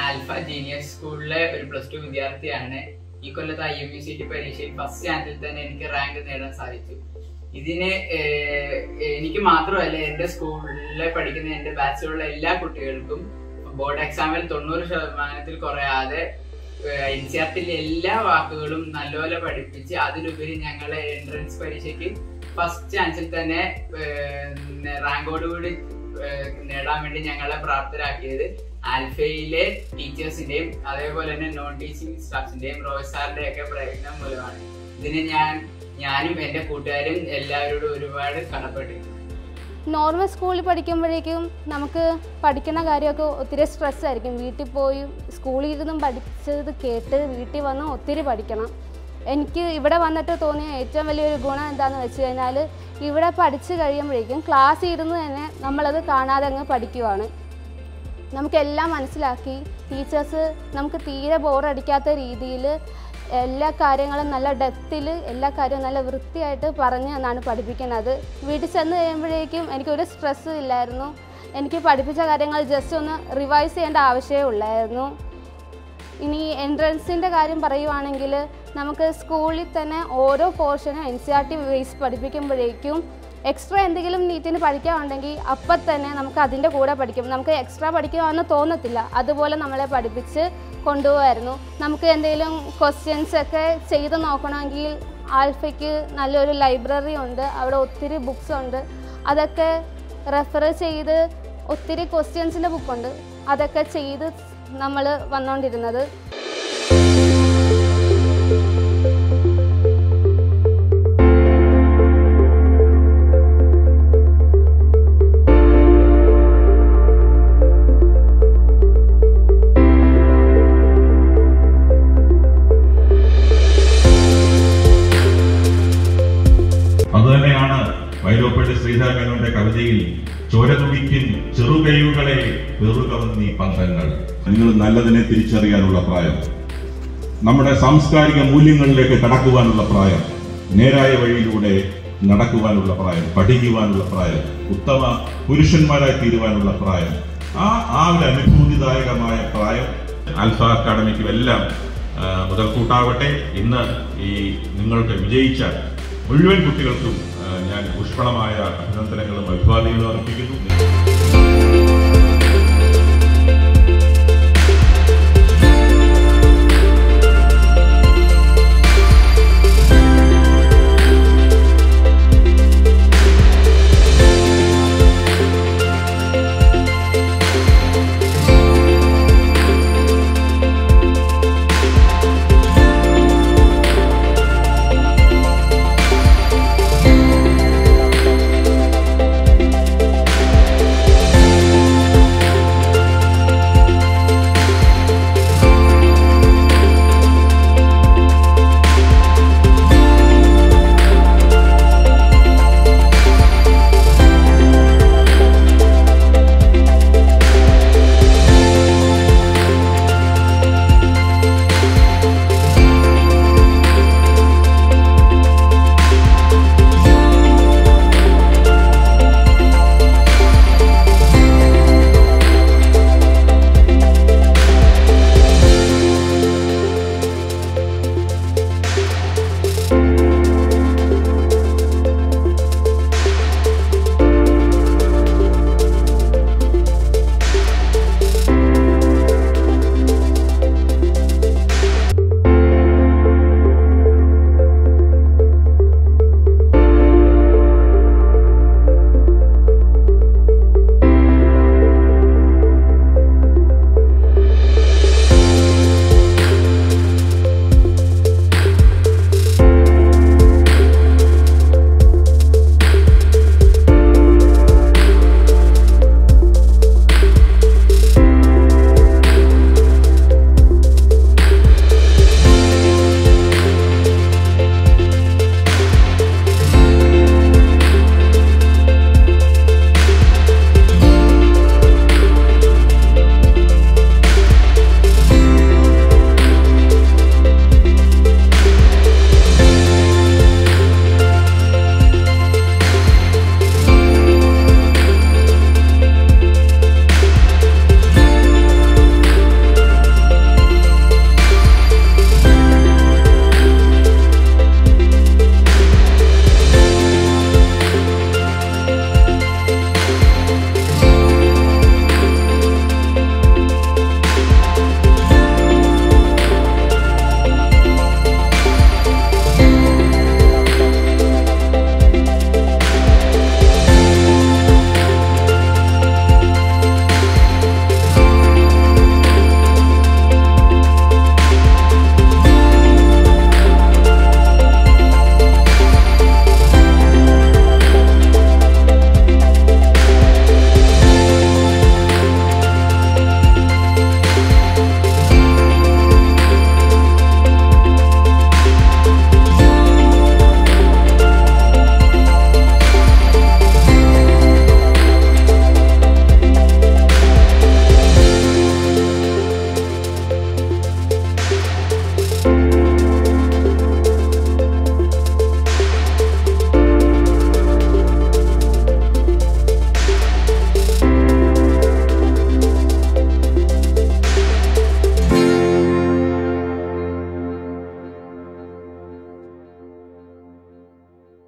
alpha genius സ്കൂളിലെ ഒരു plus two വിദ്യാർത്ഥിയാണ് ഈ കൊല്ലത്തെ I M U C T പരീക്ഷയിൽ ഫസ്റ്റ് ചാൻസിൽ തന്നെ എനിക്ക് റാങ്ക് നേടാൻ സാധിച്ചു ഇതിന് ഏഹ്, എനിക്ക് മാത്രമല്ല എൻ്റെ സ്കൂളിലെ പഠിക്കുന്ന എൻ്റെ ബാച്ചിലുള്ള എല്ലാ കുട്ടികൾക്കും ബോർഡ് എക്സാമിൽ തൊണ്ണൂറ് ശതമാനത്തിൽ കുറയാതെ എൻ സി ആർ ടിയിലെ എല്ലാ വാക്കുകളും നല്ലപോലെ പഠിപ്പിച്ച് അതിലുപരി ഞങ്ങളെ എൻട്രൻസ് പരീക്ഷയ്ക്ക് ഫസ്റ്റ് ചാൻസിൽ തന്നെ റാങ്കോടുകൂടി നേടാൻ വേണ്ടി ഞങ്ങളെ പ്രാപ്തരാക്കിയത് ആൽഫയിലെ ടീച്ചേഴ്സിന്റെയും അതേപോലെ തന്നെ നോൺ ടീച്ചിങ് സ്റ്റാഫ്സിന്റെയും റോയ് സാറിന്റെ ഒക്കെ പ്രയത്നം മൂലമാണ് ഇതിന് ഞാൻ ഞാനും എൻ്റെ കൂട്ടുകാരും എല്ലാവരോടും ഒരുപാട് കടപ്പെട്ടിട്ടുണ്ട് നോർമൽ സ്കൂളിൽ പഠിക്കുമ്പോഴേക്കും നമുക്ക് പഠിക്കുന്ന കാര്യമൊക്കെ ഒത്തിരി സ്ട്രെസ് ആയിരിക്കും വീട്ടിൽ പോയി സ്കൂളിൽ ഇരുന്നും പഠിച്ചത് കേട്ട് വീട്ടിൽ വന്ന് ഒത്തിരി പഠിക്കണം എനിക്ക് ഇവിടെ വന്നിട്ട് തോന്നിയ ഏറ്റവും വലിയൊരു ഗുണം എന്താണെന്ന് വെച്ച് കഴിഞ്ഞാൽ ഇവിടെ പഠിച്ചു കഴിയുമ്പോഴേക്കും ക്ലാസ്സിൽ ഇരുന്ന് തന്നെ നമ്മളത് കാണാതെ അങ്ങ് പഠിക്കുവാണ് നമുക്കെല്ലാം മനസ്സിലാക്കി ടീച്ചേഴ്സ് നമുക്ക് തീരെ ബോറടിക്കാത്ത രീതിയിൽ എല്ലാ കാര്യങ്ങളും നല്ല ഡെപ്തിൽ എല്ലാ കാര്യവും നല്ല വൃത്തിയായിട്ട് പറഞ്ഞ് എന്നാണ് പഠിപ്പിക്കുന്നത് വീട്ടിൽ ചെന്ന് കഴിയുമ്പോഴേക്കും എനിക്കൊരു സ്ട്രെസ്സും ഇല്ലായിരുന്നു എനിക്ക് പഠിപ്പിച്ച കാര്യങ്ങൾ ജസ്റ്റ് ഒന്ന് റിവൈസ് ചെയ്യേണ്ട ആവശ്യമേ ഉള്ളായിരുന്നു ഇനി എൻട്രൻസിൻ്റെ കാര്യം പറയുവാണെങ്കിൽ നമുക്ക് സ്കൂളിൽ തന്നെ ഓരോ പോർഷനും N C R T base പഠിപ്പിക്കുമ്പോഴേക്കും എക്സ്ട്രാ എന്തെങ്കിലും നീറ്റിന് പഠിക്കാനുണ്ടെങ്കിൽ അപ്പം തന്നെ നമുക്ക് അതിൻ്റെ കൂടെ പഠിക്കും നമുക്ക് എക്സ്ട്രാ പഠിക്കുവാന്ന് തോന്നത്തില്ല അതുപോലെ നമ്മളെ പഠിപ്പിച്ച് കൊണ്ടുപോകായിരുന്നു നമുക്ക് എന്തെങ്കിലും ക്വസ്റ്റ്യൻസ് ഒക്കെ ചെയ്ത് നോക്കണമെങ്കിൽ ആൽഫയ്ക്ക് നല്ലൊരു ലൈബ്രറി ഉണ്ട് അവിടെ ഒത്തിരി ബുക്സ് ഉണ്ട് അതൊക്കെ റെഫർ ചെയ്ത് ഒത്തിരി ക്വസ്റ്റ്യൻസിൻ്റെ ബുക്കുണ്ട് അതൊക്കെ ചെയ്ത് നമ്മൾ വന്നുകൊണ്ടിരുന്നത് അതുതന്നെയാണ് വൈലോപ്പള്ളി ശ്രീധരമേനോന്റെ കവിതയിൽ ചോരതുടിക്കും ചെറുകൈകളെ വെറുകവന്നീ പന്തങ്ങൾ നിങ്ങൾ നല്ലതിനെ തിരിച്ചറിയാനുള്ള പ്രായം നമ്മുടെ സാംസ്കാരിക മൂല്യങ്ങളിലേക്ക് കടക്കുവാനുള്ള പ്രായം നേരായ വഴിയിലൂടെ നടക്കുവാനുള്ള പ്രായം പഠിക്കുവാനുള്ള പ്രായം ഉത്തമ പുരുഷന്മാരായി തീരുവാനുള്ള പ്രായം ആ ആ ഒരു അനുഭൂതിദായകമായ പ്രായം ആൽഫ അക്കാഡമിക്കും എല്ലാം ആ, മുതൽക്കൂട്ടാവട്ടെ ഇന്ന് ഈ നിങ്ങൾക്ക് വിജയിച്ച മുഴുവൻ കുട്ടികൾക്കും ആ, ഞാൻ പുഷ്പളമായ അഭിനന്ദനങ്ങളും അഭിവാദ്യങ്ങളും അർപ്പിക്കുന്നു